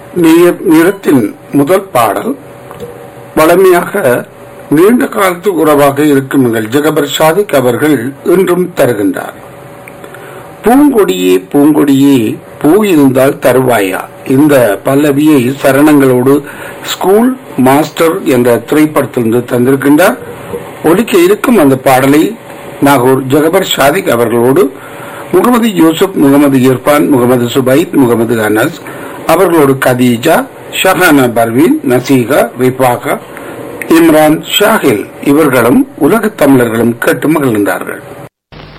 நீர் நிறத்தின் முதல் பாடல் வளமையாக நீண்ட காலத்து உறவாக இருக்கும் எங்கள் ஜெகபர் சாதிக் அவர்கள் இன்றும் தருகின்றார் பூங்கொடியே பூங்கொடியே பூ இருந்தால் தருவாயா இந்த பல்லவியை சரணங்களோடு ஸ்கூல் மாஸ்டர் என்ற திரைப்படத்திலிருந்து தந்திருக்கின்றார் ஒலிக்க இருக்கும் அந்த பாடலை நாகூர் ஜெகபர் ஷாதிக் அவர்களோடு முகமது யூசுப் முகமது இர்பான் முகமது சுபைத் முகமது அனஸ் அவர்களோடு கதீஜா ஷஹானா பர்வீன் நசீகா ரிபாகா இம்ரான் ஷாஹில் இவர்களும் உலகத் தமிழர்களும் கேட்டு மகிழ்கின்றார்கள்